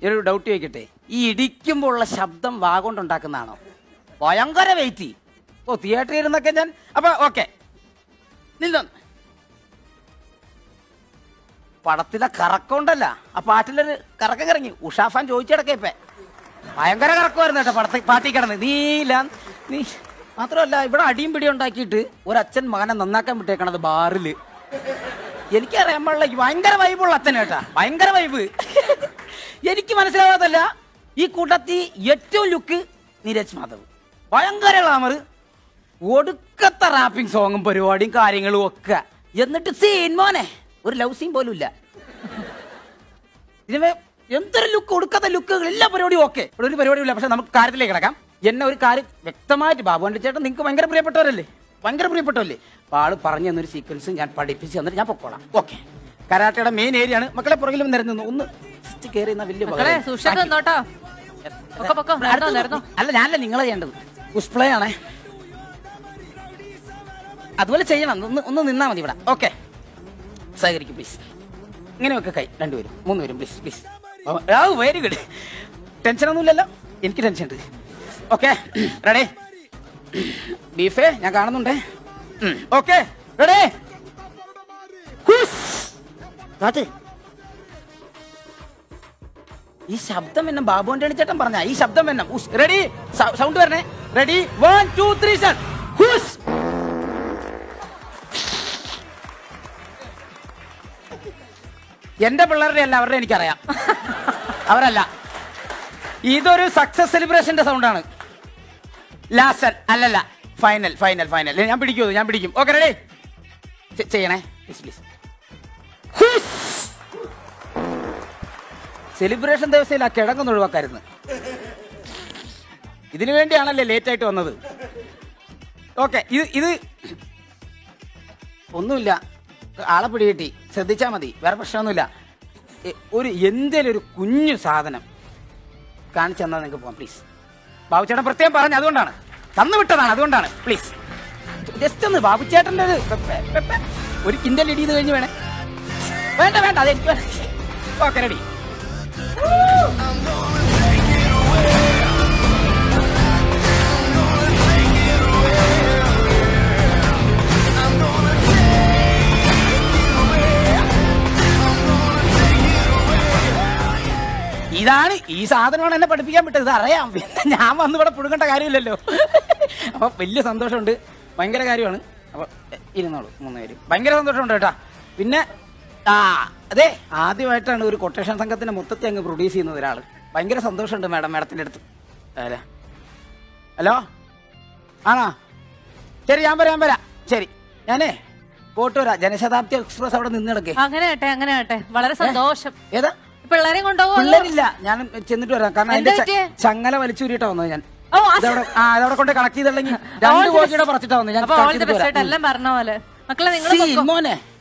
ഒരു ഡൗട്ട് ചോദിക്കട്ടെ ഈ ഇടിക്കുമ്പോൾ ഉള്ള ശബ്ദം വാ കൊണ്ടുണ്ടാക്കുന്നതാണോ ഭയങ്കര വെയിറ്റ് ഓ തിയേറ്ററിൽ ഇരുന്നൊക്കെ ഞാൻ അപ്പൊ ഓക്കെ നിന്നോ പടത്തിലെ കറക്കമുണ്ടല്ല ആ പാട്ടിലൊരു കറക്കം കറങ്ങി ഉഷാഫാൻ ചോദിച്ചടക്കേ ഇപ്പൊ ഭയങ്കര കറക്കമായിരുന്നു കേട്ടോ പടത്തി പാട്ടി കിടന്ന് നീല നീ മാത്രമല്ല ഇവിടെ അടിയും പിടിയും ഉണ്ടാക്കിയിട്ട് ഒരച്ഛൻ മകനെ നന്നാക്കാൻ വിട്ടേക്കണത് ബാറില് എനിക്കറിയാൻ പാടില്ല ഈ ഭയങ്കര വൈബുള്ള അച്ഛൻ കേട്ടാ ഭയങ്കര വൈബ് എനിക്ക് മനസ്സിലാവാത്തല്ല ഈ കൂട്ടത്തിൽ ഏറ്റവും ലുക്ക് നീരജ് മാധവ് ഭയങ്കര ഗ്ലാമർ ഒടുക്കത്തെ റാപ്പിംഗ് സോങ്ങും പരിപാടിയും കാര്യങ്ങളും ഒക്കെ എന്നിട്ട് സീൻ മോനെ ഒരു ലവ് സീൻ പോലും ഇല്ല ഇതിനെ എന്തൊരു ലുക്ക് ഒടുക്കത്തെ ലുക്കുകൾ എല്ലാ പരിപാടിയും ഓക്കെ ഇവിടെ ഒരു പരിപാടിയും ഇല്ല പക്ഷെ നമുക്ക് കാര്യത്തിലേക്ക് കിടക്കാം എന്നെ ഒരു കാര്യം വ്യക്തമായിട്ട് ബാബു എൻ്റെ ചേട്ടൻ നിങ്ങൾക്ക് ഭയങ്കര പ്രിയപ്പെട്ടവരല്ലേ ഭയങ്കര പ്രിയപ്പെട്ടവല്ലേ അപ്പൊ ആള് പറഞ്ഞു തന്നൊരു സീക്വൻസ് ഞാൻ പഠിപ്പിച്ച് തന്നിട്ട് ഞാൻ പൊക്കോളാം ഓക്കെ കരാട്ടയുടെ മെയിൻ ഏരിയ ആണ് മക്കളെ പുറകിലും നിരന്നു ഒന്ന് just കയറി നിന്നാ വലിയ മക്കളെ ഉപകാരം. സൂക്ഷിച്ചു നിന്നോട്ടോ പൊക്കോ, പൊക്കോ, നടന്നോ, അടുത്ത് നടന്നോ. അല്ല ഞാനല്ല നിങ്ങളെ ചെയ്യേണ്ടത് പുഷ്പ്ലേ ആണേ അതുപോലെ ചെയ്യണം ഒന്ന് ഒന്ന് നിന്നാ മതി ഇവിടെ ഓക്കെ സഹകരിക്കും പ്ലീസ് ഇങ്ങനെ വെക്ക കൈ രണ്ടുപേരും മൂന്നുപേരും പ്ലീസ് പ്ലീസ് ആ വെരി ഗുഡ് ടെൻഷനൊന്നുമില്ലല്ലോ എനിക്ക് ടെൻഷൻ ഉണ്ട് ഓക്കെ റെഡി ബീഫേ ഞാൻ കാണുന്നുണ്ടേ ഓക്കെ റെഡി കാത്ത് ഈ ശബ്ദം എന്നെ ബാബുവിന്റെ ചേട്ടൻ പറഞ്ഞ ഈ ശബ്ദം എന്നെ റെഡി സൗണ്ട് വരണേ ready one two three start ഹുസ് എന്റെ പിള്ളേരുടെ അല്ല അവരുടെ എനിക്കറിയാം അവരല്ല ഇതൊരു സക്സസ് സെലിബ്രേഷന്റെ സൗണ്ടാണ് ലാസ്റ്റൻ അല്ലല്ല ഫൈനൽ ഫൈനൽ ഫൈനൽ ഞാൻ പിടിക്കൂ ഞാൻ പിടിക്കും ഓക്കെ റെഡി ചെയ്യണേ പ്ലീസ് പ്ലീസ് സെലിബ്രേഷൻ ദിവസത്തിൽ ആ കിഴങ്ങൊന്ന് ഒഴിവാക്കായിരുന്നു ഇതിനു വേണ്ടിയാണല്ലേ ലേറ്റ് ആയിട്ട് വന്നത് ഓക്കെ ഇത് ഇത് ഒന്നുമില്ല ആളെ പിടികിട്ടി ശ്രദ്ധിച്ചാൽ മതി വേറെ പ്രശ്നമൊന്നുമില്ല എ- ഒരു എന്തേലും ഒരു കുഞ്ഞു സാധനം കാണിച്ചു തന്നാൽ നിങ്ങൾക്ക് പോകാം പ്ലീസ് ബാബുച്ചേട്ടൻ പ്രത്യേകം പറഞ്ഞു അതുകൊണ്ടാണ് തന്നു വിട്ടതാണ് അതുകൊണ്ടാണ് പ്ലീസ് ജസ്റ്റ് ഒന്ന് ബാബുച്ചേട്ടൻ്റെ ഒരു പെപ്പെ, പെപ്പെ. ഒരു കിൻഡൽ ഇടി ഇത് കഴിഞ്ഞ് വേണേ വേണ്ട വേണ്ട അത് എനിക്ക് ഓക്കെ റെഡി ഇതാണ് ഈ സാധനമാണ് എന്നെ പഠിപ്പിക്കാൻ വിട്ടത് ഇത് അറിയാം പിന്നെ ഞാൻ വന്ന് ഇവിടെ പുടുങ്ങേണ്ട കാര്യമില്ലല്ലോ അപ്പൊ വലിയ സന്തോഷമുണ്ട് ഭയങ്കര കാര്യമാണ് അപ്പൊ എ, ഇരുന്നോളൂ മൂന്ന് പേര് ഭയങ്കര സന്തോഷമുണ്ട് കേട്ടാ പിന്നെ ആ അതെ ആദ്യമായിട്ടാണ് ഒരു കൊട്ടേഷൻ സംഘത്തിന്റെ മൊത്തത്തിൽ അങ്ങ് പ്രൊഡ്യൂസ് ചെയ്യുന്നത് ഒരാള് ഭയങ്കര സന്തോഷമുണ്ട് മാഡം മാഡത്തിന്റെ അടുത്ത് അല്ലേ ഹലോ ആണോ ശരി ഞാൻ വരാം ഞാൻ വരാം ശരി ഞാനേ പോട്ട് വരാം ജനശതാബ്ദി എക്സ്പ്രസ് അവിടെ നിന്ന് കിടക്കേ അങ്ങനെ ആട്ടെ അങ്ങനെ ആട്ടെ വളരെ സന്തോഷം ഏതാ പിള്ളേരെയും കൊണ്ടുപോകും പിള്ളേരില്ല ഞാൻ ചെന്നിട്ട് വരാം കാരണം എന്താ അതിന്റെ ച- പറ്റിയേ? ചങ്ങല വലിച്ചൂരിട്ടാ വന്നത് ഞാൻ ഓ, ആ ഇതവിടെ ആ അതവിടെ കൊണ്ട് കണക്ട് ചെയ്തില്ലെങ്കിൽ രണ്ട് All the കോച്ചിയുടെ പറിച്ചിട്ടാ വന്നത് ഞാൻ അപ്പൊ connect ഓൾ ദി ചെയ്തിട്ട് ബെസ്റ്റ് വരാം. ആയിട്ട് എല്ലാം പറഞ്ഞ പോലെ മക്കളെ നിങ്ങൾ See, മോനെ